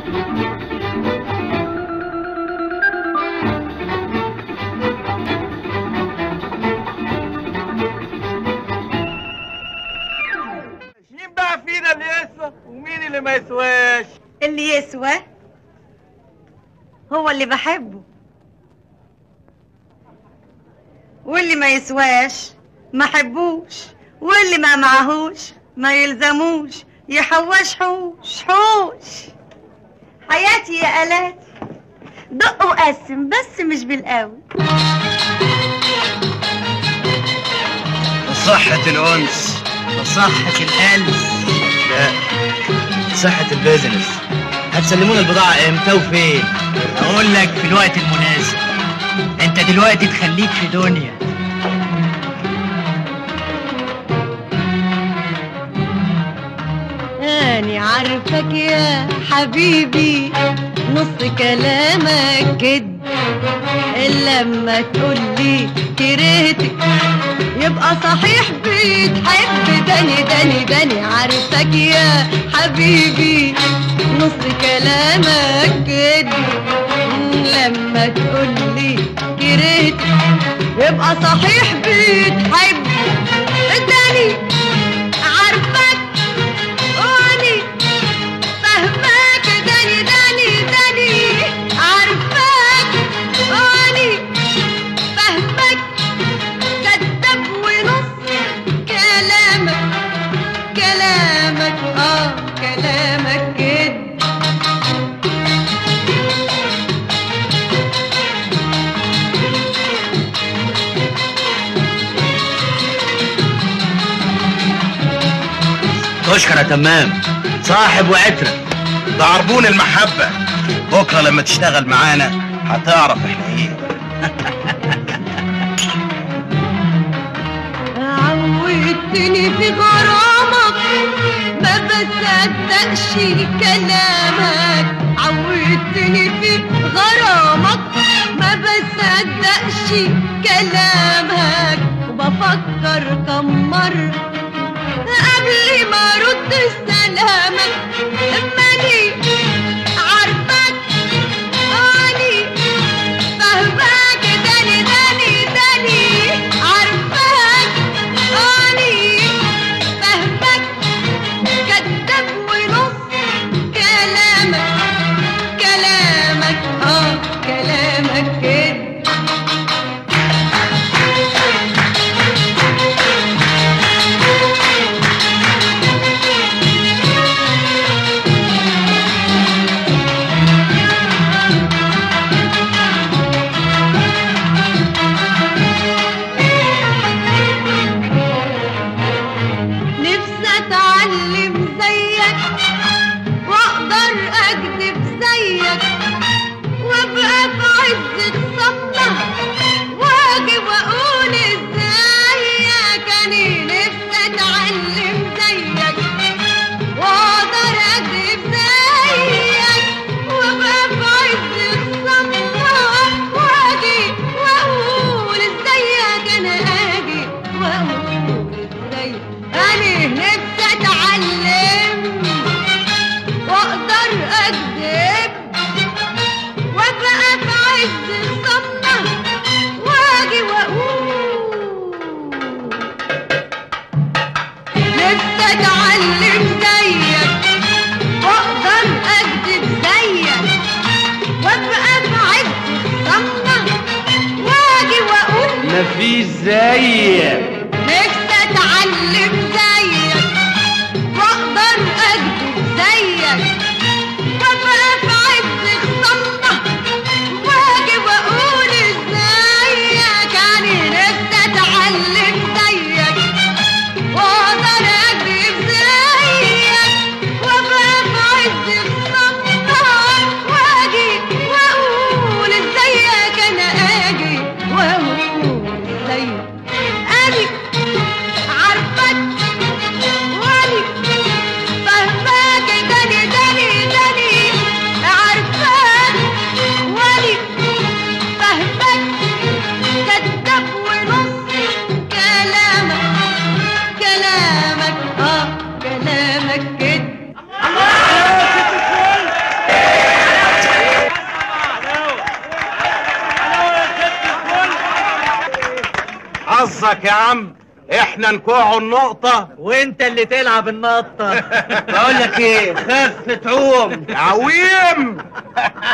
مين بقى فينا اللي يسوى ومين اللي ما يسواش اللي يسوى هو اللي بحبه واللي ما يسواش ما حبوش واللي ما معهوش ما يلزموش يحوش حوش حوش حياتي يا آلات دق وقسم بس مش بالقوي صحة الأنس وصحة الألف لا صحة البيزنس هتسلمونا البضاعة امتى وفين؟ أقول لك في الوقت المناسب أنت دلوقتي تخليك في دنيا أنا عارفك يا حبيبي نص كلامك كد إلا لما تقولي كرهتك يبقى صحيح بتحب داني داني داني عارفك يا حبيبي نص كلامك كد لما تقولي كرهتك يبقى صحيح بتحب داني عارفك واني فهماك داني داني داني عارفاك واني فهمك كذاب ونص كلامك كلامك اه كلامك كده تشكر يا تمام صاحب وعترة ده عربون المحبة بكرة لما تشتغل معانا هتعرف احنا ايه عودتني في غرامك ما بصدقش كلامك عودتني في غرامك ما بصدقش كلامك وبفكر كم مرة قبل ما ارد سلامك ماني عارفك اني فهمك داني داني داني عارفاك اني فهمك كذاب ونص كلامك كلامك اه كلامك كده نفسي اتعلم زيك واقدر اكذب زيك وابقى في عز الصمة واجي واقول ازيك انا نفسي اتعلم زيك واقدر اكذب زيك وابقى في عز الصمة واجي واقول ازيك انا اجي واقول ازيك انا نفسي اتعلم واقدر اكذب وابقى في عز الصمة واجي واقول نفسي اتعلم زيك واقدر اكذب زيك وابقى في عز الصمة واجي واقول مفيش زيك نفسي اتعلم زيك واقدر اكذب زيك وابقى في عز الصمة واجي واقول ازيك يعني نفسي اتعلم زيك واقدر اكذب زيك وابقى في عز الصمة واجي واقول ازيك انا اجي واقول ازيك اجي حظك يا عم احنا نكوعوا النقطة وانت اللي تلعب النطة بقول لك ايه خف تعوم عويم